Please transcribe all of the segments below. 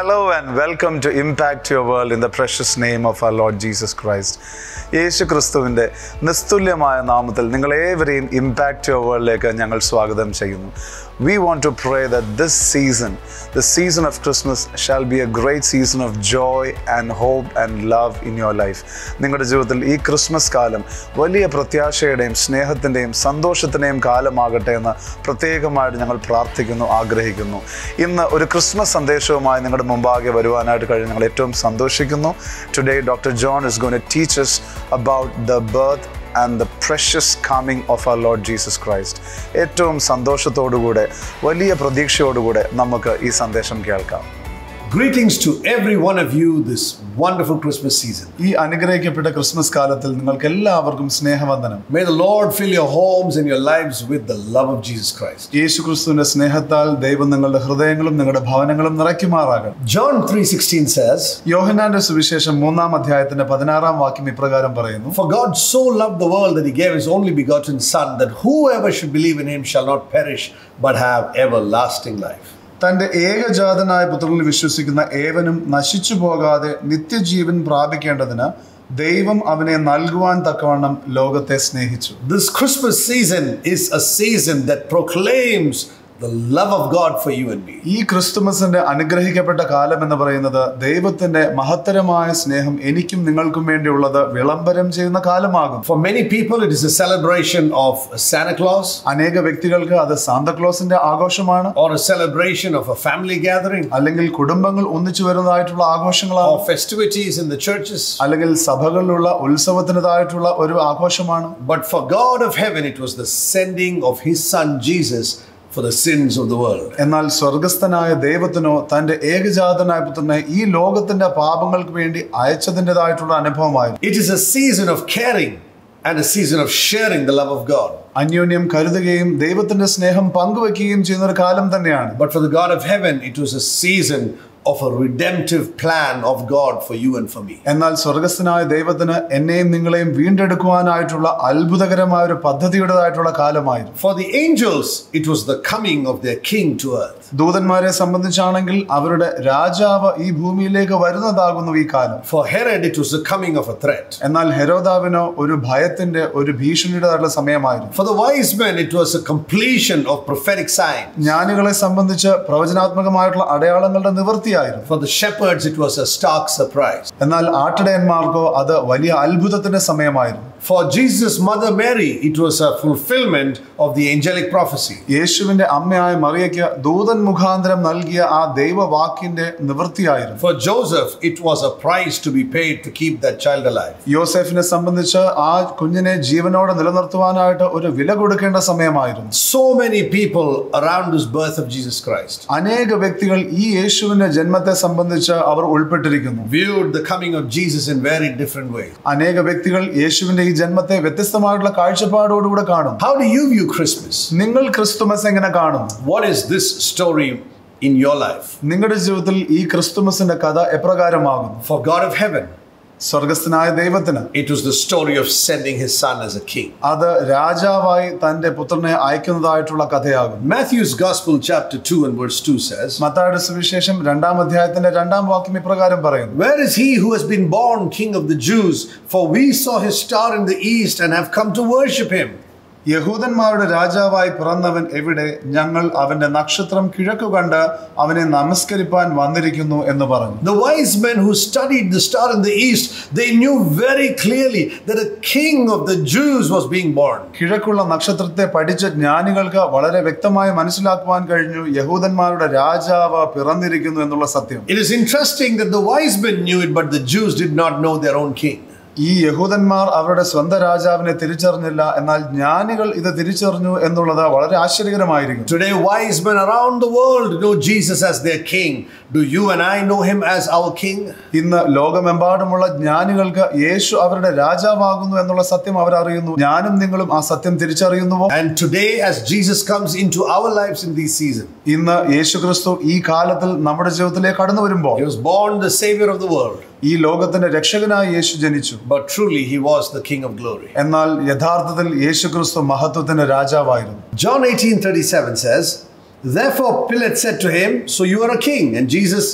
Hello and welcome to Impact Your World in the precious name of our Lord Jesus Christ. യേശു ക്രിസ്തുവിൻ്റെ നിസ്തുല്യമായ നാമത്തിൽ നിങ്ങളേവരെയും impact your വേൾഡിലേക്ക് ഞങ്ങൾ സ്വാഗതം ചെയ്യുന്നു we want to pray that this season the season of Christmas shall be a great season of joy and hope and love in your life നിങ്ങളുടെ ജീവിതത്തിൽ ഈ Christmas കാലം വലിയ പ്രത്യാശയുടെയും സ്നേഹത്തിൻ്റെയും സന്തോഷത്തിൻ്റെയും കാലമാകട്ടെ എന്ന് പ്രത്യേകമായിട്ട് ഞങ്ങൾ പ്രാർത്ഥിക്കുന്നു ആഗ്രഹിക്കുന്നു ഇന്ന് ഒരു ക്രിസ്മസ് സന്ദേശവുമായി നിങ്ങളുടെ മുമ്പാകെ വരുവാനായിട്ട് കഴിഞ്ഞ് ഞങ്ങൾ ഏറ്റവും സന്തോഷിക്കുന്നു today doctor John is gone teachers about the birth and the precious coming of our Lord Jesus Christ. ഏറ്റവും സന്തോഷത്തോടുകൂടെ വലിയ പ്രതീക്ഷയോടുകൂടെ നമുക്ക് ഈ സന്ദേശം കേൾക്കാം Greetings to every one of you this wonderful Christmas season. ഈ അനുഗ്രഹിക്കപ്പെട്ട ക്രിസ്മസ് കാലത്തിൽ നിങ്ങൾക്ക് എല്ലാവർക്കും സ്നേഹവന്ദനം May the Lord fill your homes and your lives with the love of Jesus Christ. യേശു ക്രിസ്തുവിന്റെ സ്നേഹത്താൽ ദൈവം നിങ്ങളുടെ ഹൃദയങ്ങളും നിങ്ങളുടെ ഭവനങ്ങളും നിറയ്ക്കുമാറാകട്ടെ John 3:16 says, യോഹനാന്റെ സുവിശേഷം മൂന്നാം അധ്യായത്തിന്റെ പതിനാറാം വാക്യം ഇപ്രകാരം പറയുന്നു "For God so loved the world that he gave his only begotten son that whoever should believe in him shall not perish but have everlasting life." തന്റെ ഏകജാതനായ പുത്രനിൽ വിശ്വസിക്കുന്ന ഏവനും നശിച്ചു പോകാതെ നിത്യജീവൻ പ്രാപിക്കേണ്ടതിന് ദൈവം അവനെ നൽകുവാൻ തക്കവണ്ണം ലോകത്തെ സ്നേഹിച്ചു This Christmas season is a season that proclaims the love of God for you and me. ഈ ക്രിസ്തുമസിന്റെ അനുഗ്രഹിക്കപ്പെട്ട കാലം എന്ന് പറയുന്നത് ദൈവത്തിന്റെ മഹത്തരമായ സ്നേഹം എനിക്കും നിങ്ങൾക്കും വേണ്ടിയുള്ളത് വിളംബരം ചെയ്യുന്ന കാലമാകും For many people it is a celebration of Santa Claus അനേക വ്യക്തികൾക്ക് അത് സാന്തക്ലോസിന്റെ ആഘോഷമാണ് or a celebration of a family gathering അല്ലെങ്കിൽ കുടുംബങ്ങൾ ഒന്നിച്ചു വരുന്നതായിട്ടുള്ള ആഘോഷങ്ങളാണ് or festivities in the churches. അല്ലെങ്കിൽ സഭകളിലുള്ള ഉത്സവത്തിനതായിട്ടുള്ള ഒരു ആഘോഷമാണ് But for God of heaven, it was the sending of His Son Jesus for the sins of the world. എന്നാൽ സ്വർഗസ്ഥനായ ദൈവത്തിനോ തന്റെ ഏകജാതനായ പുത്രനെ ഈ ലോകത്തിന്റെ പാപങ്ങൾക്ക് വേണ്ടി അയച്ചതിൻ്റെതായിട്ടുള്ള അനുഭവമായിരുന്നു It is a season of caring and a season of sharing the love of God. അന്യോന്യം കരുതുകയും ദൈവത്തിന്റെ സ്നേഹം പങ്കുവെക്കുകയും ചെയ്യുന്ന ഒരു കാലം തന്നെയാണ് But for the God of heaven, it was a season of a redemptive plan of God for you and for me. എന്നാൽ സ്വർഗസ്ഥനായ ദൈവത്തിന് എന്നെയും നിങ്ങളെയും വീണ്ടെടുക്കുവാനായിട്ടുള്ള അത്ഭുതകരമായ ഒരു പദ്ധതിയുടേതായിട്ടുള്ള കാലമായിരുന്നു For the angels, it was the coming of their king to earth. ദൂതന്മാരെ സംബന്ധിച്ചാണെങ്കിൽ അവരുടെ രാജാവ് ഈ ഭൂമിയിലേക്ക് വരുന്നതാകുന്നു ഈ കാലം For Herod, it was the coming of a threat. എന്നാൽ ഹെരോദാവിനോ ഒരു ഭയത്തിന്റെ ഒരു ഭീഷണിയുടേതായിട്ടുള്ള സമയമായിരുന്നു For the wise men, it was a completion of prophetic signs. ജ്ഞാനികളെ സംബന്ധിച്ച് പ്രവചനാത്മകമായിട്ടുള്ള അടയാളങ്ങളുടെ നിവൃത്തിയായിരുന്നു For the shepherds, it was a stark surprise. എന്നാൽ ആട്ടിടയന്മാർക്കോ അത് വലിയ അത്ഭുതത്തിന്റെ സമയമായിരുന്നു For Jesus' mother Mary, it was a fulfillment of the angelic prophecy. യേശുവിന്റെ അമ്മയായ മറിയയ്ക്ക് ദൂതൻ മുഖാന്തരം നൽകിയ ആ ദൈവവാക്കിന്റെ നിവൃത്തിയായിരുന്നു For Joseph, it was a price to be paid to keep that child alive. യോസെഫിനെ സംബന്ധിച്ച് ആ കുഞ്ഞിനെ ജീവനോടെ നിലനിർത്തുവാനായിട്ട് ഒരു വില കൊടുക്കേണ്ട സമയമായിരുന്നു So many people around this birth of Jesus Christ അനേക വ്യക്തികൾ ഈ യേശുവിന്റെ ജന്മത്തെ സംബന്ധിച്ച് അവർ ഉൾപ്പെട്ടിരിക്കുന്നു viewed the coming of Jesus in very different ways. അനേക വ്യക്തികൾ യേശുവിന്റെ ഈ ജന്മത്തെ വ്യത്യസ്തമായിട്ടുള്ള കാഴ്ചപ്പാടോടുകൂടെ കാണും How do you view Christmas? നിങ്ങൾ ക്രിസ്തുമസ് എങ്ങനെ കാണും What is this story in your life? നിങ്ങളുടെ ജീവിതത്തിൽ ഈ ക്രിസ്തുമസിന്റെ കഥ എപ്രകാരമാകുന്നു For God of heaven, സ്വർഗസ്ഥനായ ദൈവത്തിന് it was the story of sending his son as a king. അത് രാജാവായി തന്റെ പുത്രനെ അയക്കുന്നതായിട്ടുള്ള കഥയാകും Matthew's Gospel, chapter 2 and verse 2 says, മത്തായുടെ സുവിശേഷം രണ്ടാം അധ്യായത്തിന്റെ രണ്ടാം വാക്യം ഇപ്രകാരം പറയുന്നു Where is he who has been born king of the Jews? For we saw his star in the east and have come to worship him. യഹൂദന്മാരുടെ രാജാവായി പിറന്നവൻ എവിടെ ഞങ്ങൾ അവന്റെ നക്ഷത്രം കിഴക്കു കണ്ട് അവനെ നമസ്കരിപ്പാൻ വന്നിരിക്കുന്നു എന്ന് പറഞ്ഞു The wise men who studied the star in the east, they knew very clearly that a king of the Jews was being born. കിഴക്കുള്ള നക്ഷത്രത്തെ പഠിച്ച ജ്ഞാനികൾക്ക് വളരെ വ്യക്തമായി മനസ്സിലാക്കുവാൻ കഴിഞ്ഞു യഹൂദന്മാരുടെ രാജാവ് പിറന്നിരിക്കുന്നു എന്നുള്ള സത്യം It is interesting that the wise men knew it, but the Jews did not know their own king. ഈ യഹൂദന്മാർ അവരുടെ സ്വന്തം രാജാവിനെ തിരിച്ചറിഞ്ഞില്ല എന്നാൽ ജ്ഞാനികൾ ഇത് തിരിച്ചറിഞ്ഞു എന്നുള്ളത് വളരെ ആശ്ചര്യകരമായിരിക്കും Today, wise men around the world know Jesus as their king. Do you and I know him as our king? ഇന്ന് ലോകമെമ്പാടുമുള്ള ജ്ഞാനികൾക്ക് യേശു അവരുടെ രാജാവാകുന്നു എന്നുള്ള സത്യം അവർ അറിയുന്നു ഞാനും നിങ്ങളും ആ സത്യം തിരിച്ചറിയുന്നുവോ And today, as Jesus comes into our lives in this season, ഇന്ന് യേശു ക്രിസ്തു ഈ കാലത്തിൽ നമ്മുടെ ജീവിതത്തിലേക്ക് കടന്നു വരുമ്പോൾ he was born the Savior of the world, ഈ ലോകത്തിന്റെ രക്ഷകനായി യേശു ജനിച്ചു but truly he was the King of glory. എന്നാൽ യഥാർത്ഥത്തിൽ യേശു ക്രിസ്തു മഹത്വത്തിന്റെ രാജാവായിരുന്നു John 18 37 says, Therefore Pilate said to him, So you are a king. And Jesus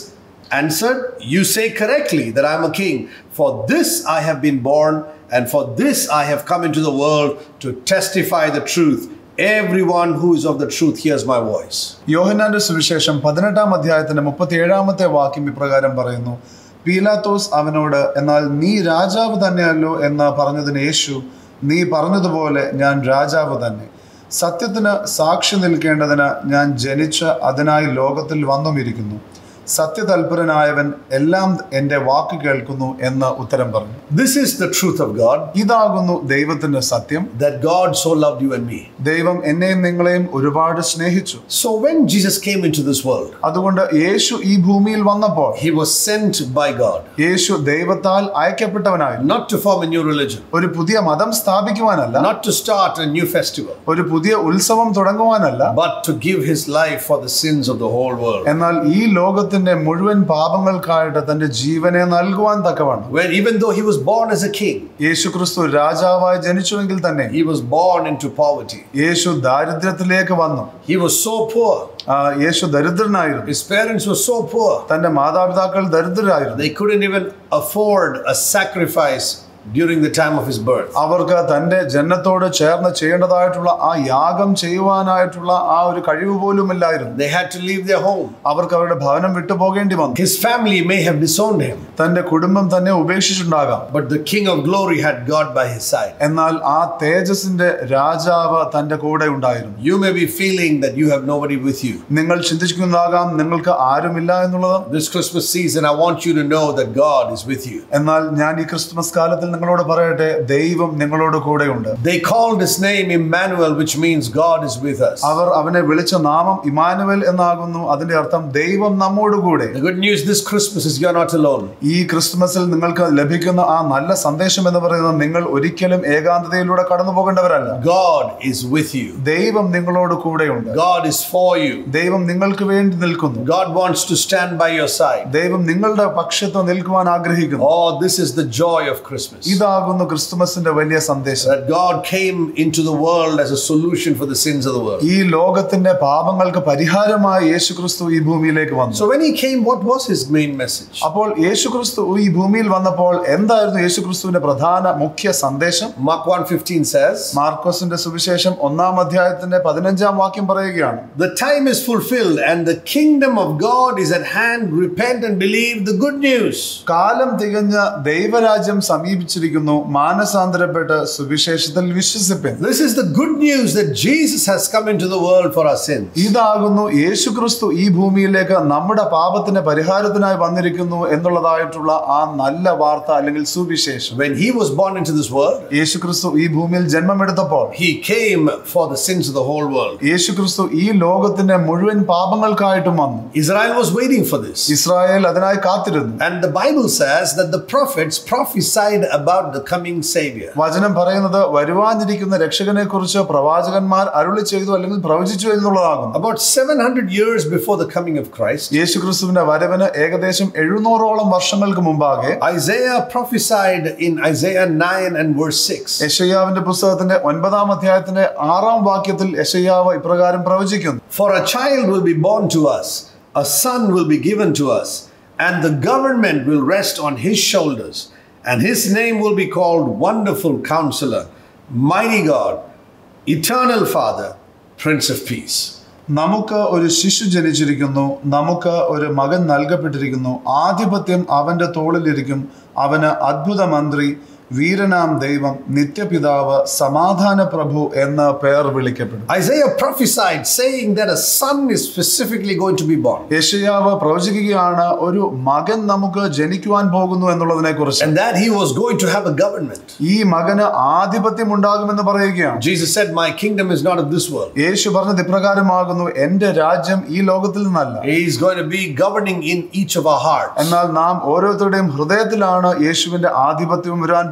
answered, You say correctly that I am a king. For this I have been born, and for this I have come into the world to testify the truth. Everyone who is of the truth hears my voice. യോഹന്നാന്റെ സുവിശേഷം പതിനെട്ടാം അധ്യായത്തിന്റെ മുപ്പത്തിയേഴാമത്തെ വാക്യം ഇപ്രകാരം പറയുന്നു പീലാത്തോസ് അവനോട് എന്നാൽ നീ രാജാവ് തന്നെയല്ലോ എന്ന് പറഞ്ഞതിന് യേശു നീ പറഞ്ഞതുപോലെ ഞാൻ രാജാവ് തന്നെ സത്യത്തിന് സാക്ഷി നിൽക്കേണ്ടതിന് ഞാൻ ജനിച്ച് അതിനായി ലോകത്തിൽ വന്നുമിരിക്കുന്നു സത്യതൽപരനായവൻ എല്ലാം എൻ്റെ വാക്ക് കേൾക്കുന്നു എന്ന് ഉത്തരം പറഞ്ഞു This is the truth of God ഇതാകുന്നു ദൈവത്തിന്റെ സത്യം that God so loved you and me. ദൈവം എന്നെയും നിങ്ങളെയും ഒരുപാട് സ്നേഹിച്ചു So when Jesus came into this world, അതുകൊണ്ട് യേശു ഈ ഭൂമിയിൽ വന്നപ്പോൾ he was sent by God യേശു ദൈവത്താൽ അയക്കപ്പെട്ടവനായിരുന്നു not to form a new religion, ഒരു പുതിയ മതം സ്ഥാപിക്കുവാനല്ല not to start a new festival, ഒരു പുതിയ ഉത്സവം തുടങ്ങുവാനല്ല but to give his life for the sins of the whole world. എന്നാൽ ഈ ലോകത്തിന്റെ മുഴുവൻ പാപങ്ങൾക്കായിട്ട് തന്റെ ജീവനെ നൽകുവാൻ തക്കവണ്ണം Where even though he was born as a king, യേശു ക്രിസ്തു രാജാവായി ജനിച്ചുവെങ്കിൽ തന്നെ he was born into poverty. യേശു ദാരിദ്ര്യത്തിലേക്ക് വന്നു He was so poor. ആ, യേശു ദരിദ്രനായിരുന്നു His parents were so poor. തന്റെ മാതാപിതാക്കൾ ദരിദ്രരായിരുന്നു They couldn't even afford a sacrifice during the time of his birth. അവർക്ക് തന്റെ ജനത്തോട് ചേർന്ന് ചെയ്യേണ്ടതായിട്ടുള്ള ആ യാഗം ചെയ്യുവാനായിട്ടുള്ള ആ ഒരു കഴിവ് പോലും ഇല്ലായിരുന്നു They had to leave their home. അവർക്ക് അവരുടെ ഭവനം വിട്ടുപോകേണ്ടി വന്നു His family may have disowned him, തന്റെ കുടുംബം തന്നെ ഉപേക്ഷിച്ചിട്ടുണ്ടാകാം but the King of glory had God by his side. എന്നാൽ ആ തേജസിന്റെ രാജാവ് തന്റെ കൂടെ ഉണ്ടായിരുന്നു You may be feeling that you have nobody with you. നിങ്ങൾ ചിന്തിക്കുന്നതാകാം നിങ്ങൾക്ക് ആരുമില്ല എന്നുള്ളത് This Christmas season, I want you to know that God is with you. എന്നാൽ ഞാൻ ഈ ക്രിസ്തുമസ് കാലത്തിൽ നിങ്ങളോട് പറയട്ടെ ദൈവം നിങ്ങളോട് കൂടെയുണ്ട് They called his name Emmanuel, which means God is with us. അവർ അവനെ വിളിച്ച നാമം ഇമാനുവൽ എന്നാകുന്നു അതിന്റെ അർത്ഥം ദൈവം നമ്മോട് കൂടെ The good news this Christmas is you're not alone. ഈ ക്രിസ്തുമസിൽ നിങ്ങൾക്ക് ലഭിക്കുന്ന ആ നല്ല സന്ദേശം എന്ന് പറയുന്നത് നിങ്ങൾ ഒരിക്കലും ഏകാന്തതയിലൂടെ കടന്നു പോകേണ്ടവരല്ല God is with you. ദൈവം നിങ്ങളോട് കൂടെയുണ്ട് God is for you. ദൈവം നിങ്ങൾക്ക് വേണ്ടി നിൽക്കുന്നു God wants to stand by your side. ദൈവം നിങ്ങളുടെ പക്ഷത്ത് നിൽക്കുവാൻ ആഗ്രഹിക്കുന്നു Oh, this is the joy of Christmas. ഇതാകുന്നു ക്രിസ്തുമസിന്റെ വലിയ സന്ദേശം That God came into the world as a solution for the sins of the world. ഈ ലോകത്തിന്റെ പാപങ്ങൾക്ക് പരിഹാരമായി യേശു ക്രിസ്തു ഈ ഭൂമിയിലേക്ക് വന്നു So when he came, what was his main message? അപ്പോൾ യേശു ക്രിസ്തു ഈ ഭൂമിയിൽ വന്നപ്പോൾ എന്തായിരുന്നു യേശു ക്രിസ്തുവിന്റെ പ്രധാന മുഖ്യ സന്ദേശം Mark 1:15 says, മാർക്കോസിന്റെ സുവിശേഷം ഒന്നാം അധ്യായത്തിന്റെ പതിനഞ്ചാം വാക്യം പറയുകയാണ് "The time is fulfilled and the kingdom of God is at hand. Repent and believe the good news." കാലം തികഞ്ഞ ദൈവരാജ്യം സമീപിച്ചിരിക്കുന്നു മാനസാന്തരപ്പെട്ട് സുവിശേഷത്തിൽ വിശ്വസിപ്പിൻ This is the good news that Jesus has come into the world for our sins. ഇതാകുന്നു യേശു ക്രിസ്തു ഈ ഭൂമിയിലേക്ക് നമ്മുടെ പാപത്തിന്റെ പരിഹാരത്തിനായി വന്നിരിക്കുന്നു എന്നുള്ളതായിട്ടുള്ള ആ നല്ല വാർത്ത അല്ലെങ്കിൽ സുവിശേഷം When he was born into this world, യേശു ക്രിസ്തു ഈ ഭൂമിയിൽ ജന്മമെടുത്തപ്പോൾ he came for the sins of the whole world. യേശു ക്രിസ്തു ഈ ലോകത്തിന്റെ മുഴുവൻ പാപങ്ങൾക്കായിട്ടും വന്നു Israel was waiting for this. Israel അതിനായി കാത്തിരുന്നു And the Bible says that the prophets prophesied about the coming Savior. വചനം പറയുന്നത് വരുവാനിരിക്കുന്ന രക്ഷകനെ കുറിച്ച് പ്രവാചകന്മാർ അരുളി ചെയ്തു അല്ലെങ്കിൽ പ്രവചിച്ചു എന്നുള്ളതാകുന്നു About 700 years before the coming of Christ, യേശു ക്രിസ്തുവിന്റെ വരവിന് ഏകദേശം എഴുന്നൂറോളം വർഷങ്ങൾക്ക് മുമ്പാകെ Isaiah prophesied in Isaiah 9 and verse 6. യശയ്യാവിന്റെ പുസ്തകത്തിന്റെ ഒൻപതാം അധ്യായത്തിന്റെ ആറാം വാക്യത്തിൽ യശയ്യാവ് ഇപ്രകാരം പ്രവചിക്കുന്നു For a child will be born to us, a son will be given to us, and the government will rest on his shoulders, and his name will be called Wonderful Counselor, Mighty God, Eternal Father, Prince of Peace. നമുക്ക് ഒരു ശിശു ജനിച്ചിരിക്കുന്നു നമുക്ക് ഒരു മകൻ നൽകപ്പെട്ടിരിക്കുന്നു ആധിപത്യം അവന്റെ തോളിലിരിക്കും അവന് അദ്ഭുത മന്ത്രി വീരനാം ദൈവം നിത്യപിതാവ് സമാധാന പ്രഭു എന്ന പേർ വിളിക്കപ്പെടും Isaiah prophesied, saying that a son is specifically going to be born, യശയാവ് പ്രവചിക്കുകയാണ് ഒരു മകൻ നമുക്ക് ജനിക്കുവാൻ പോകുന്നു എന്നുള്ളതിനെ കുറിച്ച് and that he was going to have a government. ഈ മകന് ആധിപത്യം ഉണ്ടാകുമെന്ന് പറയുകയാണ് Jesus said, My kingdom is not of this world. യേശു പറഞ്ഞത് ഇപ്രകാരമാകുന്നു എന്റെ രാജ്യം ഈ ലോകത്തിൽ നിന്നല്ല He is going to be governing in each of our hearts. എന്നാൽ നാം ഓരോരുത്തരുടെയും ഹൃദയത്തിലാണ് യേശുവിന്റെ ആധിപത്യവും വരാൻ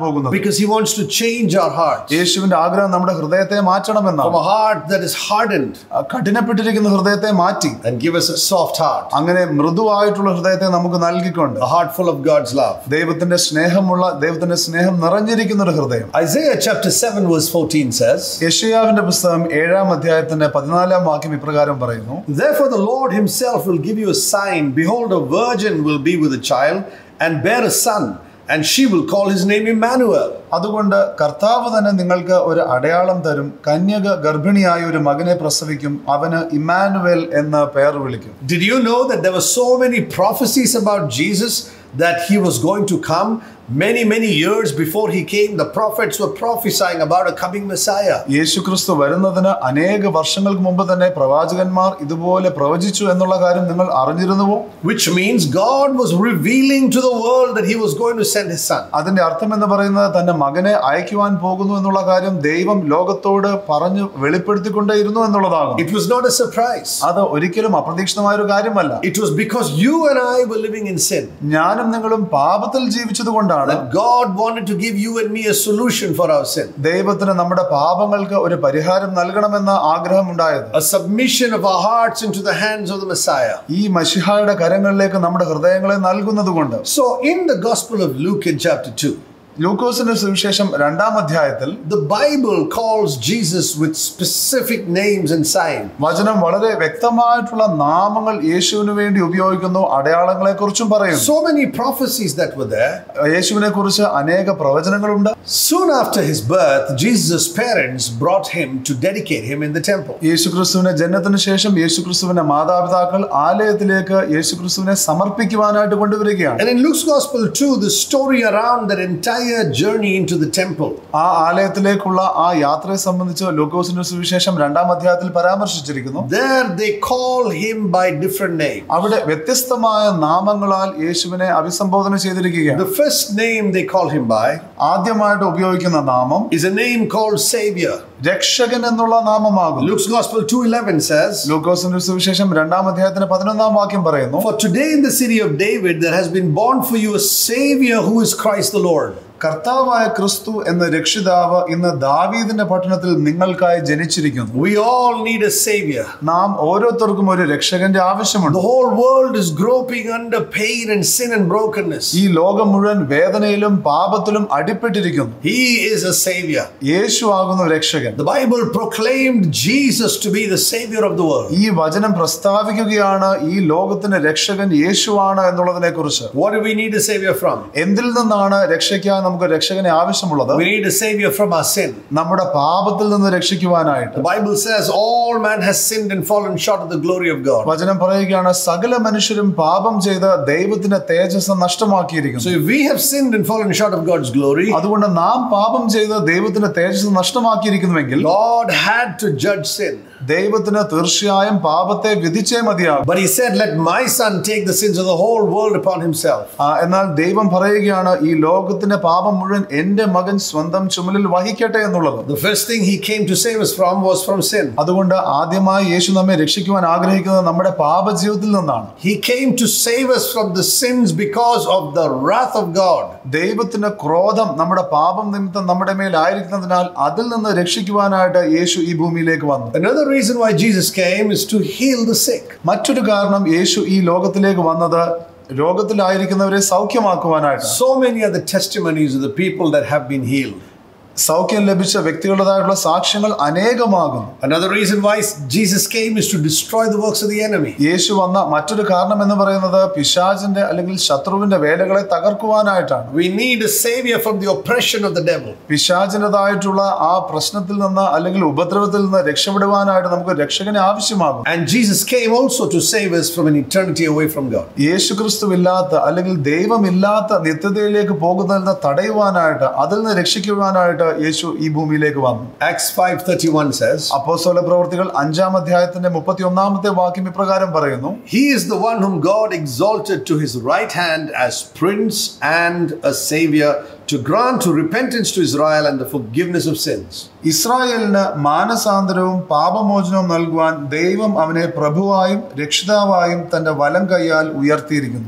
പോകുന്നത് because He wants to change our hearts യേശുവിന്റെ ആഗ്രഹം നമ്മുടെ ഹൃദയത്തെ from മാറ്റണമെന്നാണ് a heart that is hardened ആ കഠിനപ്പെട്ടിരിക്കുന്ന ഹൃദയത്തെ മാറ്റി and give us a soft heart, അങ്ങനെ മൃദുവായിട്ടുള്ള ഹൃദയത്തെ നമുക്ക് നൽകിക്കൊണ്ട് a heart full of God's love. ദൈവത്തിന്റെ സ്നേഹമുള്ള ദൈവത്തിന്റെ സ്നേഹം നിറഞ്ഞിരിക്കുന്ന ഒരു ഹൃദയം Isaiah chapter 7, verse 14 says, യശയാവിന്റെ പുസ്തകം ഏഴാം അധ്യായത്തിന്റെ പതിനാലാം വാക്യം ഇപ്രകാരം പറയുന്നു Therefore, the Lord Himself will give you a sign. Behold, a virgin will be with a child and bear a son, and she will call his name Emmanuel. അതുകൊണ്ട് കർത്താവ് തന്നെ നിങ്ങൾക്ക് ഒരു അടയാളം തരും കന്യക ഗർഭിണിയായ ഒരു മകനെ പ്രസവിക്കും അവന് ഇമ്മാനുവേൽ എന്ന് പേർ വിളിക്കും Did you know that there were so many prophecies about Jesus that he was going to come? Many, many years before he came, the prophets were prophesying about a coming Messiah. യേശുക്രിസ്തു വരുന്നതിന് അനേക വർഷങ്ങൾക്ക് മുമ്പ് തന്നെ പ്രവാചകന്മാർ ഇതുപോലെ പ്രവചിച്ചു എന്നുള്ള കാര്യം നിങ്ങൾ അറിഞ്ഞിരുന്നുവോ Which means God was revealing to the world that he was going to send his son. അതിന്റെ അർത്ഥം എന്ന് പറയുന്നത് തന്റെ മകനെ അയക്കുവാൻ പോകുന്നു എന്നുള്ള കാര്യം ദൈവം ലോകത്തോട് പറഞ്ഞു വെളിപ്പെടുത്തിക്കൊണ്ടേയിരുന്നു എന്നുള്ളതാകും It was not a surprise. അത് ഒരിക്കലും അപ്രതീക്ഷിതമായ ഒരു കാര്യമല്ല It was because you and I were living in sin. ഞാനും നിങ്ങളും പാപത്തിൽ ജീവിച്ചത് കൊണ്ടാണ് That God wanted to give you and me a solution for our sin. ദൈവത്തിന് നമ്മുടെ പാപങ്ങൾക്ക് ഒരു പരിഹാരം നൽകണമെന്ന ആഗ്രഹം ഉണ്ടായത് A submission of our hearts into the hands of the Messiah. ഈ മഷിഹായുടെ കരങ്ങളിലേക്ക് നമ്മുടെ ഹൃദയങ്ങളെ നൽകുന്നത് കൊണ്ട് So, in the Gospel of Luke in chapter 2, ലൂക്കോസിന്റെ സുവിശേഷം രണ്ടാം അധ്യായത്തിൽ the Bible calls Jesus with specific names and signs. വചനം വളരെ വ്യക്തമായിട്ടുള്ള നാമങ്ങൾ യേശുവിന് വേണ്ടി ഉപയോഗിക്കുന്നു അടയാളങ്ങളെ കുറിച്ചും പറയുന്നു So many prophecies that were there. യേശുവിനെ കുറിച്ച് അനേക പ്രവചനങ്ങളുണ്ട് Soon after his birth, Jesus' parents brought him to dedicate him in the temple. യേശുക്രിസ്തുവിന്റെ ജനനത്തിന് ശേഷം യേശുക്രിസ്തുവിന്റെ മാതാപിതാക്കൾ ആലയത്തിലേക്ക് യേശുക്രിസ്തുവിനെ സമർപ്പിക്കുവാനായിട്ട് കൊണ്ടുവരികയാണ് And in Luke's Gospel too, the story around that entire journey into the temple. ആ ആലയത്തിലേക്കുള്ള ആ യാത്രയെ സംബന്ധിച്ച് ലൂക്കോസിന്റെ സുവിശേഷം രണ്ടാം അധ്യായത്തിൽ പരാമർശിച്ചിരിക്കുന്നു There they call him by different names. അവിടെ വ്യത്യസ്തമായ നാമങ്ങളാൽ യേശുവിനെ അഭിസംബോധന ചെയ്തിരിക്കുകയാണ് The first name they call him by ആദ്യമായിട്ട് ഉപയോഗിക്കുന്ന നാമം is a name called Savior. രക്ഷകൻ എന്നുള്ള നാമമാകും Luke's Gospel 2:11 says, ലൂക്കോസിന്റെ സുവിശേഷം രണ്ടാം അധ്യായത്തിന് പതിനൊന്നാം വാക്യം പറയുന്നു For today in the city of David there has been born for you a Savior who is Christ the Lord. കർത്താവായ ക്രിസ്തു എന്ന രക്ഷിതാവ് ഇന്ന് ദാവീദിന്റെ പട്ടണത്തിൽ നിങ്ങൾക്കായി ജനിച്ചിരിക്കുന്നു We all need a Savior. നാം ഓരോരുത്തർക്കും ഒരു രക്ഷകന്റെ ആവശ്യമുണ്ട് The whole world is groping under pain and sin and brokenness. ഈ ലോകം മുഴുവൻ വേദനയിലും പാപത്തിലും അടിപ്പെട്ടിരിക്കുന്നു He is a Savior. യേശു ആകുന്നു രക്ഷകൻ The Bible proclaimed Jesus to be the Savior of the world. ഈ വചനം പ്രസ്താവിക്കുകയാണ് ഈ ലോകത്തിന്റെ രക്ഷകൻ യേശുവാണ് എന്നുള്ളതിനെ കുറിച്ച് What do we need a Savior from? എന്തിൽ നിന്നാണ് രക്ഷയ്ക്കായി നമുക്ക് രക്ഷകനെ ആവശ്യമുള്ളത് We need a Savior from our sin. നമ്മുടെ പാപത്തിൽ നിന്ന് രക്ഷിക്കുവാനായിട്ട് The Bible says all man has sinned and fallen short of the glory of God. വചനം പറയുകയാണ് സകല മനുഷ്യരും പാപം ചെയ്ത് ദൈവത്തിന്റെ തേജസ് നഷ്ടമാക്കിയിരിക്കുന്നു So if we have sinned and fallen short of God's glory, അതുകൊണ്ട് നാം പാപം ചെയ്ത് ദൈവത്തിന്റെ തേജസ് നഷ്ടമാക്കിയിരിക്കുന്നുവെങ്കിൽ God had to judge sin. ദൈവത്തിന് തീർച്ചയായും പാപത്തെ വിധിച്ചേ മതിയാകും But he said, Let my son take the sins of the whole world upon himself. ആ, എന്നാൽ ദൈവം പറയുകയാണ് ഈ ലോകത്തിന്റെ പാപം മുഴുവൻ എന്റെ മകൻ സ്വന്തം ചുമലിൽ വഹിക്കട്ടെ എന്നുള്ളത് The first thing he came to save us from was from sin. അതുകൊണ്ട് ആദ്യമായി യേശു നമ്മെ രക്ഷിക്കുവാൻ ആഗ്രഹിക്കുന്നത് നമ്മുടെ പാപജീവിതത്തിൽ നിന്നാണ് He came to save us from the sins because of the wrath of God. ദൈവത്തിന്റെ ക്രോധം നമ്മുടെ പാപം നിമിത്തം നമ്മുടെ മേലായിരിക്കുന്നതിനാൽ അതിൽ നിന്ന് രക്ഷിക്കുവാനായിട്ട് യേശു ഈ ഭൂമിയിലേക്ക് വന്നു Another reason why Jesus came is to heal the sick. മറ്റൊരു കാരണം യേശു ഈ ലോകത്തിലേക്ക് വന്നത് രോഗത്തിലായിരിക്കുന്നവരെ സൗഖ്യമാക്കുവാനായിട്ട് So many are the testimonies of the people that have been healed. സൗഖ്യം ലഭിച്ച വ്യക്തികളുടേതായിട്ടുള്ള സാക്ഷ്യങ്ങൾ അനേകമാകുന്നു Another reason why Jesus came is to destroy the works of the enemy. യേശു വന്ന മറ്റൊരു കാരണം എന്ന് പറയുന്നത് പിശാചിന്റെ അല്ലെങ്കിൽ ശത്രുവിന്റെ വേലകളെ തകർക്കുവാനായിട്ടാണ് We need a savior from the oppression of the devil. പിശാചിൻ്റെതായിട്ടുള്ള ആ പ്രശ്നത്തിൽ നിന്ന് അല്ലെങ്കിൽ ഉപദ്രവത്തിൽ നിന്ന് രക്ഷപ്പെടുവാനായിട്ട് നമുക്ക് രക്ഷകനെ ആവശ്യമാകും And Jesus came also to save us from an eternity away from God. യേശു ക്രിസ്തുവില്ലാത്ത അല്ലെങ്കിൽ ദൈവമില്ലാത്ത നിത്യതയിലേക്ക് പോകുന്നതിൽ നിന്ന് തടയുവാനായിട്ട് അതിൽ നിന്ന് രക്ഷിക്കുവാനായിട്ട് യേശു ഈ ഭൂമിയിലേക്ക് വന്നു Acts 5:31 says, അപ്പോസ്തല പ്രവർത്തികൾ അഞ്ചാം അധ്യായത്തിന്റെ മുപ്പത്തി ഒന്നാമത്തെ വാക്യം ഇപ്രകാരം പറയുന്നു He is the one whom God exalted to his right hand as prince and a savior to grant to repentance to Israel and the forgiveness of sins. ഇസ്രായേലിന് മാനസാന്തരവും പാപമോചനവും നൽകുവാൻ ദൈവം അവനെ പ്രഭുവായും രക്ഷിതാവായും തന്റെ വലം കൈയാൽ ഉയർത്തിയിരിക്കുന്നു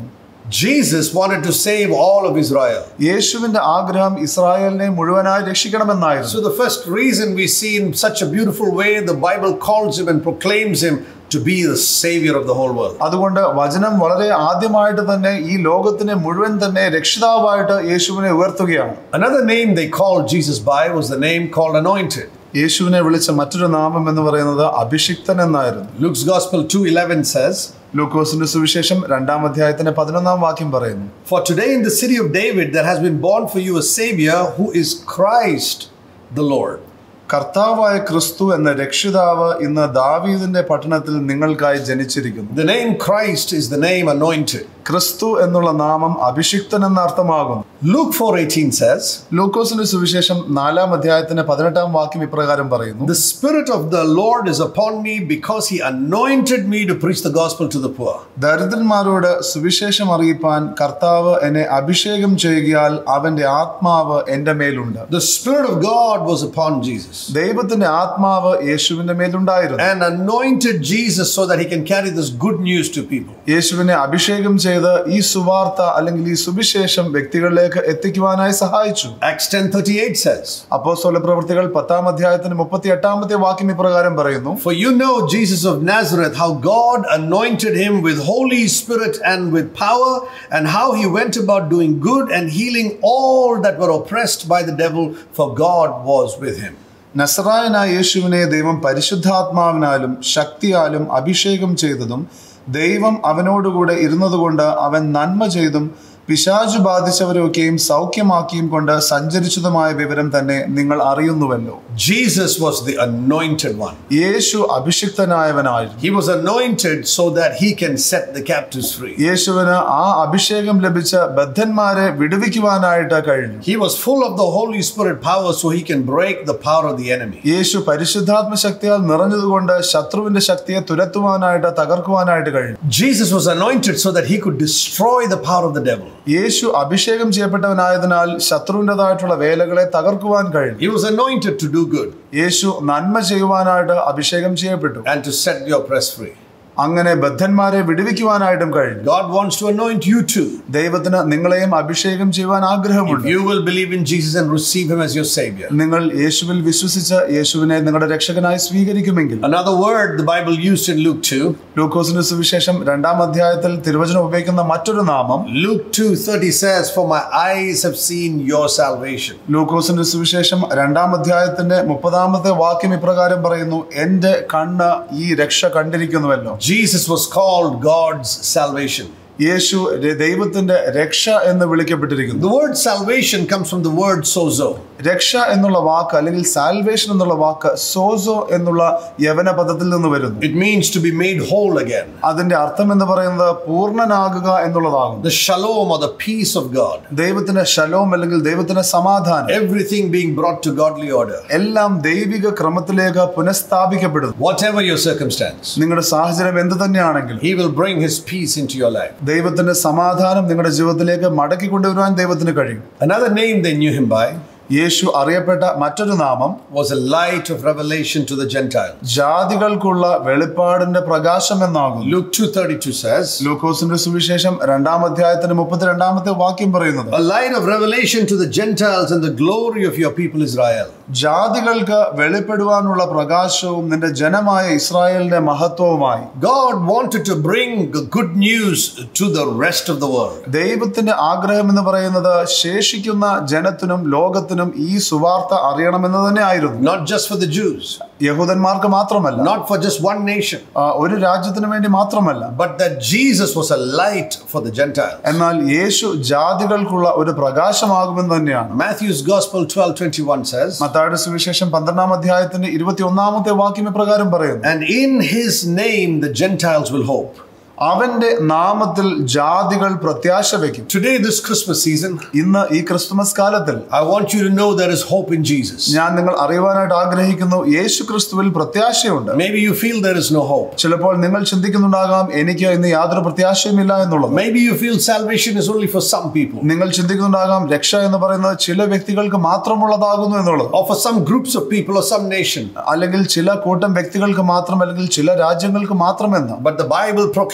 Jesus wanted to save all of Israel. യേശുവിന്റെ ആഗ്രഹം ഇസ്രായേലിനെ മുഴുവനായി രക്ഷിക്കണമെന്നായിരുന്നു So, the first reason we see in such a beautiful way the Bible calls him and proclaims him to be the Savior of the whole world. അതുകൊണ്ട് വചനം വളരെ ആദ്യമായിട്ട് തന്നെ ഈ ലോകത്തിനെ മുഴുവൻ തന്നെ രക്ഷിതാവായിട്ട് യേശുവിനെ ഉയർത്തുകയാണ് Another name they called Jesus by was the name called Anointed. യേശുവിനെ വിളിച്ച മറ്റൊരു നാമം എന്ന് പറയുന്നത് അഭിഷിക്തൻ എന്നായിരുന്നു Luke's Gospel 2:11 says, ലൂക്കോസിന്റെ സുവിശേഷം രണ്ടാം അധ്യായത്തിന്റെ പതിനൊന്നാം വാക്യം പറയുന്നു For today in the city of David there has been born for you a Savior who is Christ the Lord. കർത്താവായ ക്രിസ്തു എന്ന രക്ഷിതാവ് ഇന്ന് ദാവീദിന്റെ പട്ടണത്തിൽ നിങ്ങൾക്കായി ജനിച്ചിരിക്കുന്നു The name Christ is the name anointed. ക്രിസ്തു എന്നുള്ള നാമം അഭിഷിക്തൻ എന്ന അർത്ഥമാകുന്നു Luke 4:18 says, ലൂക്കോസിന്റെ സുവിശേഷം നാലാം അധ്യായത്തിന്റെ പതിനെട്ടാം വാക്യം ഇപ്രകാരം പറയുന്നു The Spirit of the Lord is upon me because He anointed me to preach the gospel to the poor. ദരിദ്രന്മാരോട് സുവിശേഷം അറിയിപ്പാൻ കർത്താവ് എന്നെ അഭിഷേകം ചെയ്യുകയാൽ അവന്റെ ആത്മാവ് എന്റെ മേലുണ്ട് The Spirit of God was upon Jesus ദൈവത്തിന്റെ ആത്മാവ് യേശുവിന്റെ മേലുണ്ടായിരുന്നു and anointed Jesus so that He can carry this good news to people. യേശുവിനെ അഭിഷേകം ചെയ്ത് ഈ സുവാർത്ത അല്ലെങ്കിൽ ഈ സുവിശേഷം വ്യക്തികളിലേക്ക് എത്തിക്കുവാനായി സഹായിച്ചു Acts 10:38 says, അപ്പോസ്തല പ്രവൃത്തികൾ പത്താം അധ്യായത്തിന് മുപ്പത്തി എട്ടാമത്തെ വാക്യം ഇപ്രകാരം പറയുന്നു For you know Jesus of Nazareth, how God anointed him with Holy Spirit and with power, and how he went about doing good and healing all that were oppressed by the devil, for God was with him. നസറായനായ യേശുവിനെ ദൈവം പരിശുദ്ധാത്മാവിനാലും ശക്തിയാലും അഭിഷേകം ചെയ്തതും ദൈവം അവനോടുകൂടെ ഇരുന്നതുകൊണ്ട് അവൻ നന്മ ചെയ്തും പിശാചു ബാധിച്ചവരെയൊക്കെയും സൗഖ്യമാക്കിയും കൊണ്ട് സഞ്ചരിച്ചതുമായ വിവരം തന്നെ നിങ്ങൾ അറിയുന്നുവല്ലോ Jesus was the anointed one. Yeshu അഭിഷിക്തനായവനായിരുന്നു He was anointed so that he can set the captives free. യേശുവിന് ആ അഭിഷേകം ലഭിച്ച ബദ്ധന്മാരെ വിടുവിക്കുവാനായിട്ട് കഴിഞ്ഞു He was full of the Holy Spirit power so he can break the power of the enemy. യേശു പരിശുദ്ധാത്മ ശക്തിയാൽ നിറഞ്ഞതുകൊണ്ട് ശത്രുവിന്റെ ശക്തിയെ തുരത്തുവാനായിട്ട് തകർക്കുവാനായിട്ട് കഴിഞ്ഞു Jesus was anointed so that he could destroy the power of the devil. യേശു അഭിഷേകം ചെയ്യപ്പെട്ടവനായതിനാൽ ശത്രുവിൻ്റെതായിട്ടുള്ള വേലകളെ തകർക്കുവാൻ കഴിഞ്ഞു He was anointed to do good യേശു നന്മ ചെയ്യുവാനായിട്ട് അഭിഷേകം ചെയ്യപ്പെട്ടു and to set the oppressed free. അങ്ങനെ ബദ്ധന്മാരെ വിടുവിക്കുവാനായിട്ടും കഴിഞ്ഞു God wants to anoint you too. ദൈവത്തിന് നിങ്ങളെയും അഭിഷേകം ചെയ്യുവാൻ ആഗ്രഹമുണ്ട് You will believe in Jesus and receive him as your Savior. നിങ്ങൾ യേശുവിൽ വിശ്വസിച്ച് യേശുവിനെ നിങ്ങളുടെ രക്ഷകനായി സ്വീകരിക്കുമെങ്കിൽ Another word the Bible used in Luke 2, ലൂക്കോസിന്റെ സുവിശേഷം രണ്ടാം അധ്യായത്തിൽ തിരുവചനം ഉപയോഗിക്കുന്ന മറ്റൊരു നാമം Luke 2:30 says, For my eyes have seen your salvation. ലൂക്കോസിന്റെ സുവിശേഷം രണ്ടാം അധ്യായത്തിന്റെ മുപ്പതാമത്തെ വാക്യം ഇപ്രകാരം പറയുന്നു എന്റെ കണ്ണ് ഈ രക്ഷ കണ്ടിരിക്കുന്നുവല്ലോ Jesus was called God's salvation. യേശു ര- ദൈവത്തിന്റെ രക്ഷ എന്ന് വിളിക്കപ്പെട്ടിരിക്കുന്നു The word salvation comes from the word sozo. രക്ഷ എന്നുള്ള വാക്ക് അല്ലെങ്കിൽ സാൽവേഷൻ എന്നുള്ള വാക്ക് സോസോ എന്നുള്ള യവന പദത്തിൽ നിന്ന് വരുന്നു It means to be made whole again. അതിന്റെ അർത്ഥം എന്ന് പറയുന്നത് പൂർണ്ണനാകുക എന്നുള്ളതാകുന്നു The shalom or the peace of God. ദൈവത്തിന്റെ ശലോം അല്ലെങ്കിൽ ദൈവത്തിന്റെ സമാധാനം Everything being brought to godly order. എല്ലാം ദൈവിക ക്രമത്തിലേക്ക് പുനഃസ്ഥാപിക്കപ്പെടുന്നു Whatever your circumstance, നിങ്ങളുടെ സാഹചര്യം എന്ത് തന്നെയാണെങ്കിലും He will bring His peace into your life. ദൈവത്തിന്റെ സമാധാനം നിങ്ങളുടെ ജീവിതത്തിലേക്ക് മടക്കി കൊണ്ടുവരുവാൻ ദൈവത്തിന് കഴിയും Another name they knew Him by യേശു അറിയപ്പെട്ട മറ്റൊരു നാമം was a light of revelation to the Gentiles. ജാതികൾക്കുള്ള വെളിപ്പാടിന്റെ പ്രകാശം എന്നാകുന്നു Luke 2:32 says, ലൂക്കോസിന്റെ സുവിശേഷം രണ്ടാം അധ്യായത്തിന്റെ മുപ്പത്തിരണ്ടാമത്തെ വാക്യം പറയുന്നത് "A light of revelation to the Gentiles and the glory of your people Israel." ജാതികൾക്ക് വെളിപ്പെടുവാനുള്ള പ്രകാശവും നിന്റെ ജനമായ ഇസ്രായേലിന്റെ മഹത്വവുമായി God wanted to bring the good news to the rest of the world. ദൈവത്തിന്റെ ആഗ്രഹം എന്ന് പറയുന്നത് ശേഷിക്കുന്ന ജനത്തിനും ലോകത്തിനും ഈ സുവാർത്ത അറിയണമെന്ന് തന്നെ ആയിരുന്നു Not just for the Jews, യഹൂദന്മാർക്ക് മാത്രമല്ല not for just one nation, ആ, ഒരു രാജ്യത്തിന് വേണ്ടി മാത്രമല്ല but that Jesus was a light for the Gentiles. എന്നാൽ യേശു ജാതികൾക്കുള്ള ഒരു പ്രകാശമാകുമെന്ന് തന്നെയാണ് Matthew's Gospel 12:21 says, മത്തായുടെ സുവിശേഷം പന്ത്രണ്ടാം അധ്യായത്തിന്റെ ഇരുപത്തി ഒന്നാമത്തെ വാക്യം ഇപ്രകാരം പറയുന്നു "And in his name the Gentiles will hope." അവന്റെ നാമത്തിൽ ജാതികൾ പ്രത്യാശ വയ്ക്കും Today this Christmas season, ഇന്ന് ഈ ക്രിസ്തുമസ് കാലത്തിൽ I want you to know there is hope in Jesus. ഞാൻ നിങ്ങൾ അറിയുവാനായിട്ട് ആഗ്രഹിക്കുന്നു യേശു ക്രിസ്തുവിൽ പ്രത്യാശയുണ്ട് Maybe you feel there is no hope. ചിലപ്പോൾ നിങ്ങൾ ചിന്തിക്കുന്നുണ്ടാകാം എനിക്ക് ഇന്ന് യാതൊരു പ്രത്യാശയുമില്ല എന്നുള്ളത് Maybe you feel salvation is only for some people നിങ്ങൾ ചിന്തിക്കുന്നുണ്ടാകാം രക്ഷ എന്ന് പറയുന്നത് ചില വ്യക്തികൾക്ക് മാത്രമുള്ളതാകുന്നു എന്നുള്ളത് or for some groups of people or some nation. അല്ലെങ്കിൽ ചില കൂട്ടം വ്യക്തികൾക്ക് മാത്രം അല്ലെങ്കിൽ ചില രാജ്യങ്ങൾക്ക് മാത്രമെന്ന് But the Bible proclaims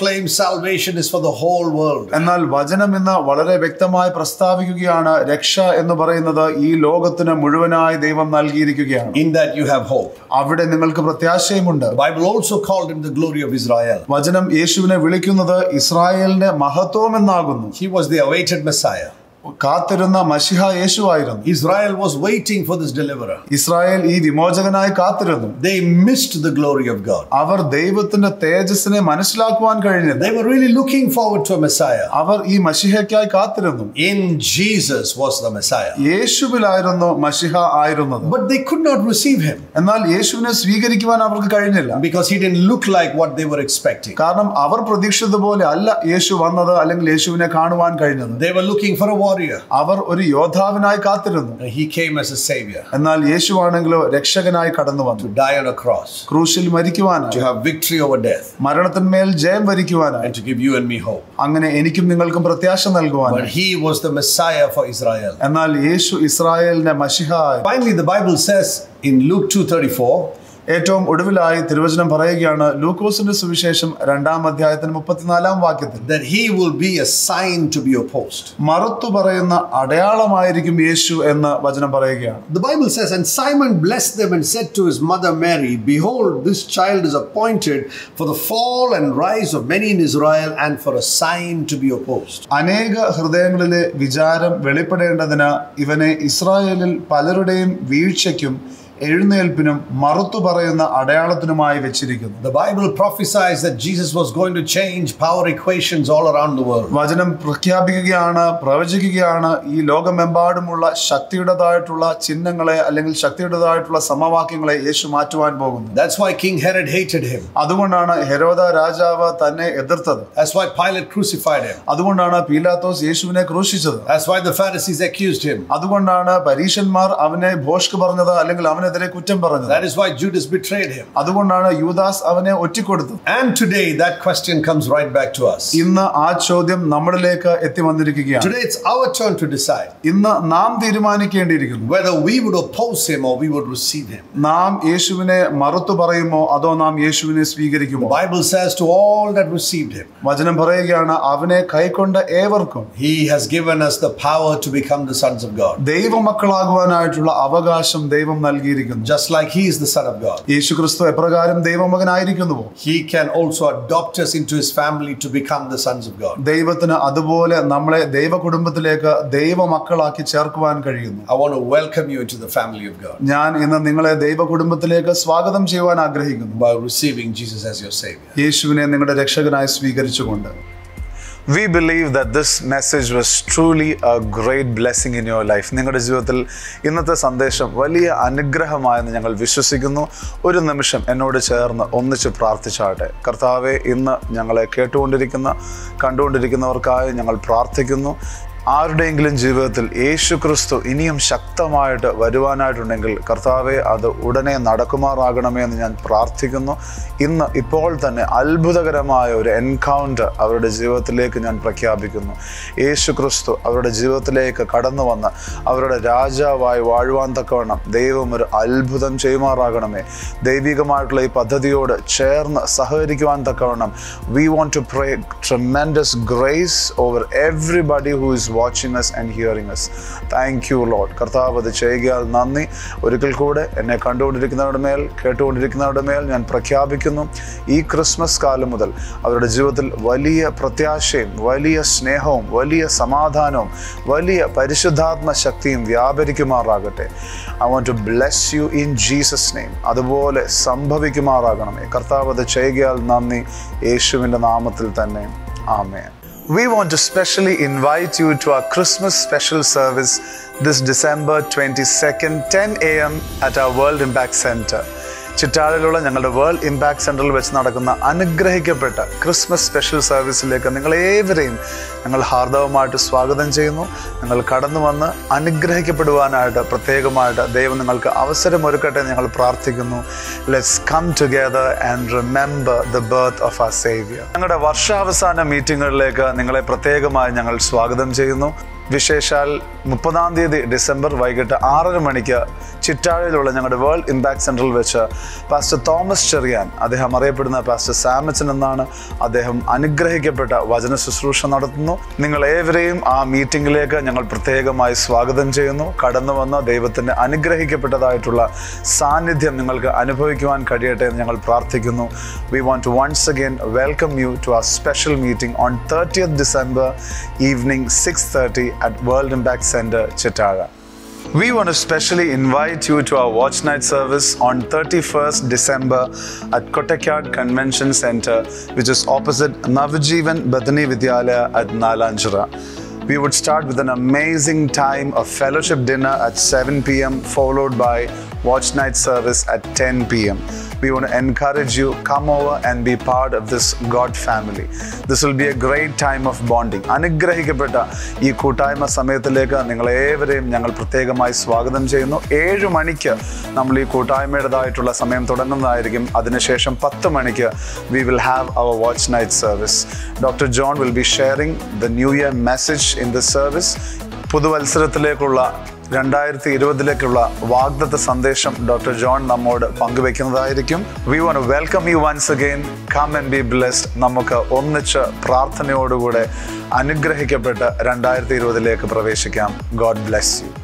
proclaims salvation is for the whole world. എന്നാൽ വചനം ഇന്ന് വളരെ വ്യക്തമായി പ്രസ്താവിക്കുകയാണ് രക്ഷ എന്ന് പറയുന്നത് ഈ ലോകത്തിന് മുഴുവനായി ദൈവം നൽകിയിരിക്കുകയാണ് In that you have hope. അവിടെ നിങ്ങൾക്ക് പ്രത്യാശയുമുണ്ട് The Bible also called him the glory of Israel. വചനം യേശുവിനെ വിളിക്കുന്നത് ഇസ്രായേലിന്റെ മഹത്വം എന്നാകുന്നു He was the awaited Messiah. കാത്തിരുന്ന മഷിഹ യേശുവായിരുന്നു Israel was waiting for this deliverer. Israel ഈ വിമോചകനായി കാത്തിരുന്നു They missed the glory of God. അവർ ദൈവത്തിന്റെ തേജസ്സിനെ മനസ്സിലാക്കുവാൻ കഴിഞ്ഞില്ല They were really looking forward to a Messiah. അവർ ഈ മഷിഹയ്ക്കായി കാത്തിരുന്നു In Jesus was the Messiah. യേശുവിലായിരുന്നു മഷിഹ ആയിരുന്നത് But they could not receive him എന്നാൽ യേശുവിനെ സ്വീകരിക്കുവാൻ അവർക്ക് കഴിഞ്ഞില്ല because he didn't look like what they were expecting. കാരണം അവർ പ്രതീക്ഷിച്ചതുപോലെ അല്ല യേശു വന്നത് അല്ലെങ്കിൽ യേശുവിനെ കാണുവാൻ കഴിഞ്ഞത് They were looking for a warrior. അവർ ഒരു യോദ്ധാവിനായി കാത്തിരുന്നു And he came as a savior എന്നാൽ യേശുവാണെങ്കിലോ രക്ഷകനായി കടന്നു വന്നു to die on a cross, ക്രൂശിൽ to മരിക്കുവാനായി have victory over death, മരണത്തിന്മേൽ ജയം വരിക്കുവാനായി and to give you and me hope. അങ്ങനെ എനിക്കും നിങ്ങൾക്കും പ്രത്യാശ But നൽകുവാനായി he was the Messiah for Israel. എന്നാൽ യേശു ഇസ്രായേലിന്റെ മഷിഹായി Finally, the Bible says in Luke 2:34, ഏറ്റവും ഒടുവിലായി തിരുവചനം പറയുകയാണ് ലൂക്കോസിന്റെ സുവിശേഷം രണ്ടാം അധ്യായത്തിന് മുപ്പത്തിനാലാം വാക്യത്തിൽ that he will be a sign to be opposed. മറുത്തു പറയുന്ന അടയാളമായിരിക്കും യേശു എന്ന് വചനം പറയുകയാണ് The Bible says, And Simon blessed them and said to his mother Mary, Behold, this child is appointed for the fall and rise of many in Israel and for a sign to be opposed. അനേക ഹൃദയങ്ങളിലെ വിചാരം വെളിപ്പെടേണ്ടതിന് ഇവനെ ഇസ്രായേലിൽ പലരുടെയും വീഴ്ചയ്ക്കും എഴുന്നേൽപ്പിനും മറുത്തു പറയുന്ന അടയാളത്തിനുമായി വെച്ചിരിക്കുന്നു The Bible prophesies that Jesus was going to change power equations all around the world. വചനം പ്രഖ്യാപിക്കുകയാണ് പ്രവചിക്കുകയാണ് ഈ ലോകമെമ്പാടുമുള്ള ശക്തിയുടേതായിട്ടുള്ള ചിഹ്നങ്ങളെ അല്ലെങ്കിൽ ശക്തിയുടേതായിട്ടുള്ള സമവാക്യങ്ങളെ യേശു മാറ്റുവാൻ പോകുന്നു That's why King Herod hated him. അതുകൊണ്ടാണ് ഹെരോദ രാജാവ് തന്നെ എതിർത്തത് That's why Pilate crucified him. അതുകൊണ്ടാണ് പീലാത്തോസ് യേശുവിനെ ക്രൂശിച്ചത് That's why the Pharisees accused him. അതുകൊണ്ടാണ് പരീശന്മാർ അവനെ ഭോഷ്ക് പറഞ്ഞത് അല്ലെങ്കിൽ അവനെതിരെ കുറ്റം പറഞ്ഞത് That is why Judas betrayed him. അതുകൊണ്ടാണ് യൂദാസ് അവനെ ഒറ്റിക്കൊടുത്തത് And today, that question comes right back to us. ഇന്ന് ആ ചോദ്യം നമ്മളിലേക്ക് എത്തി വന്നിരിക്കുകയാണ് Today, it's our turn to decide ഇന്ന് നാം തീരുമാനിക്കേണ്ടിയിരിക്കുന്നു whether we would oppose him or we would receive him. നാം യേശുവിനെ മറുത്തു പറയുമോ അതോ നാം യേശുവിനെ സ്വീകരിക്കുമോ The Bible says to all that received him, വചനം പറയുകയാണ് അവനെ കൈക്കൊണ്ട ഏവർക്കും He has given us the power to become the sons of God. ദൈവമക്കളാകുവാനായിട്ടുള്ള അവകാശം ദൈവം നൽകിയിരിക്കുന്നു Just like He is the Son of God, യേശു ക്രിസ്തു എപ്രകാരം ദൈവമകനായിരിക്കുന്നുവോ He can also adopt us into His family to become the sons of God. ദൈവത്തിന് അതുപോലെ നമ്മളെ ദൈവ കുടുംബത്തിലേക്ക് ദൈവമക്കളാക്കി ചേർക്കുവാൻ കഴിയുന്നു I want to welcome you into the family of God ഞാൻ ഇന്ന് നിങ്ങളെ ദൈവ കുടുംബത്തിലേക്ക് സ്വാഗതം ചെയ്യുവാൻ ആഗ്രഹിക്കുന്നു by receiving Jesus as your Savior. യേശുവിനെ നിങ്ങളുടെ രക്ഷകനായി സ്വീകരിച്ചുകൊണ്ട് we believe that this message was truly a great blessing in your life നിങ്ങളുടെ ജീവിതത്തിൽ ഇന്നത്തെ സന്ദേശം വലിയ അനുഗ്രഹമായെന്ന് ഞങ്ങൾ വിശ്വസിക്കുന്നു ഒരു നിമിഷം എന്നോട് ചേർന്ന് ഒന്നിച്ച് പ്രാർത്ഥിച്ചാട്ടെ കർത്താവെ ഇന്ന് ഞങ്ങളെ കേട്ടുകൊണ്ടിരിക്കുന്ന കണ്ടുകൊണ്ടിരിക്കുന്നവർക്കായി ഞങ്ങൾ പ്രാർത്ഥിക്കുന്നു ആരുടെയെങ്കിലും ജീവിതത്തിൽ യേശു ക്രിസ്തു ഇനിയും ശക്തമായിട്ട് വരുവാനായിട്ടുണ്ടെങ്കിൽ കർത്താവെ അത് ഉടനെ നടക്കുമാറാകണമേ എന്ന് ഞാൻ പ്രാർത്ഥിക്കുന്നു ഇന്ന് ഇപ്പോൾ തന്നെ അത്ഭുതകരമായ ഒരു എൻകൗണ്ടർ അവരുടെ ജീവിതത്തിലേക്ക് ഞാൻ പ്രഖ്യാപിക്കുന്നു യേശു ക്രിസ്തു അവരുടെ ജീവിതത്തിലേക്ക് കടന്നു വന്ന് അവരുടെ രാജാവായി വാഴുവാൻ തക്കവണ്ണം ദൈവം ഒരു അത്ഭുതം ചെയ്യുമാറാകണമേ ദൈവികമായിട്ടുള്ള ഈ പദ്ധതിയോട് ചേർന്ന് സഹകരിക്കുവാൻ തക്കവണ്ണം we want to pray tremendous grace over everybody who is watching us and hearing us thank you Lord കർത്താവ് അത് ചെയ്യുകയാൽ നന്ദി ഒരിക്കൽ കൂടെ എന്നെ കണ്ടുകൊണ്ടിരിക്കുന്നവരുടെ മേൽ കേട്ടുകൊണ്ടിരിക്കുന്നവരുടെ മേൽ ഞാൻ പ്രഖ്യാപിക്കുന്നു ഈ ക്രിസ്മസ് കാലം മുതൽ അവരുടെ ജീവിതത്തിൽ വലിയ പ്രത്യാശയും വലിയ സ്നേഹവും വലിയ സമാധാനവും വലിയ പരിശുദ്ധാത്മ ശക്തിയും വ്യാപരിക്കുമാറാകട്ടെ I want to bless you in Jesus name അതുപോലെ സംഭവിക്കുമാറാകണമേ കർത്താവ് അത് ചെയ്യുകയാൽ നന്ദി യേശുവിൻ്റെ നാമത്തിൽ തന്നെ ആമേൻ We want to specially invite you to our Christmas special service this December 22nd, 10 a.m. at our World Impact Center. ചിറ്റാടിലുള്ള ഞങ്ങളുടെ വേൾഡ് ഇമ്പാക്ട് സെൻറ്ററിൽ വെച്ച് നടക്കുന്ന അനുഗ്രഹിക്കപ്പെട്ട ക്രിസ്മസ് സ്പെഷ്യൽ സർവീസിലേക്ക് നിങ്ങളേവരെയും ഞങ്ങൾ ഹാർദവമായിട്ട് സ്വാഗതം ചെയ്യുന്നു നിങ്ങൾ കടന്നു വന്ന് അനുഗ്രഹിക്കപ്പെടുവാനായിട്ട് പ്രത്യേകമായിട്ട് ദൈവം നിങ്ങൾക്ക് അവസരമൊരുക്കട്ടെ എന്ന് ഞങ്ങൾ പ്രാർത്ഥിക്കുന്നു let's come together and remember the birth of a saviour ഞങ്ങളുടെ വർഷാവസാന മീറ്റിങ്ങുകളിലേക്ക് നിങ്ങളെ പ്രത്യേകമായി ഞങ്ങൾ സ്വാഗതം ചെയ്യുന്നു വിശേഷാൽ മുപ്പതാം തീയതി ഡിസംബർ വൈകിട്ട് ആറര മണിക്ക് ചിറ്റാഴയിലുള്ള ഞങ്ങളുടെ വേൾഡ് ഇമ്പാക്ട് സെൻറ്ററിൽ വെച്ച് പാസ്റ്റർ തോമസ് ചെറിയാൻ അദ്ദേഹം അറിയപ്പെടുന്ന പാസ്റ്റർ സാമച്ചൻ എന്നാണ് അദ്ദേഹം അനുഗ്രഹിക്കപ്പെട്ട വചന ശുശ്രൂഷ നടത്തുന്നു നിങ്ങൾ ഏവരെയും ആ മീറ്റിംഗിലേക്ക് ഞങ്ങൾ പ്രത്യേകമായി സ്വാഗതം ചെയ്യുന്നു കടന്നു വന്ന ദൈവത്തിൻ്റെ അനുഗ്രഹിക്കപ്പെട്ടതായിട്ടുള്ള സാന്നിധ്യം നിങ്ങൾക്ക് അനുഭവിക്കുവാൻ കഴിയട്ടെ എന്ന് ഞങ്ങൾ പ്രാർത്ഥിക്കുന്നു we want to once again welcome you to a special meeting on thirtieth December evening six thirty at World Impact Centre Chittazha We want to specially invite you to our Watch Night service on 31st December at Kottakyard Convention Center, which is opposite Navajivan Badani Vidyalaya at Nalanjara. We would start with an amazing time of fellowship dinner at 7 p.m., followed by Watch Night service at 10 p.m. We want to encourage you, come over and be part of this God family. This will be a great time of bonding. അനുഗ്രഹിക്കപ്പെട്ട ഈ കൂട്ടായ്മ സമയത്തിലേക്ക് നിങ്ങളേവരെയും ഞങ്ങൾ പ്രത്യേകമായി സ്വാഗതം ചെയ്യുന്നു ഏഴ് മണിക്ക് നമ്മൾ ഈ കൂട്ടായ്മയുടേതായിട്ടുള്ള സമയം തുടങ്ങുന്നതായിരിക്കും അതിനുശേഷം പത്ത് മണിക്ക് we will have our watch night service doctor John will be sharing the new year message in the service പുതുവത്സരത്തിലേക്കുള്ള രണ്ടായിരത്തി ഇരുപതിലേക്കുള്ള വാഗ്ദത്ത സന്ദേശം ഡോക്ടർ ജോൺ നമ്മോട് പങ്കുവെക്കുന്നതായിരിക്കും we want welcome you once again come and be blessed നമുക്ക് ഒന്നിച്ച് പ്രാർത്ഥനയോടുകൂടെ അനുഗ്രഹിക്കപ്പെട്ട് രണ്ടായിരത്തി ഇരുപതിലേക്ക് പ്രവേശിക്കാം ഗോഡ് ബ്ലെസ് യു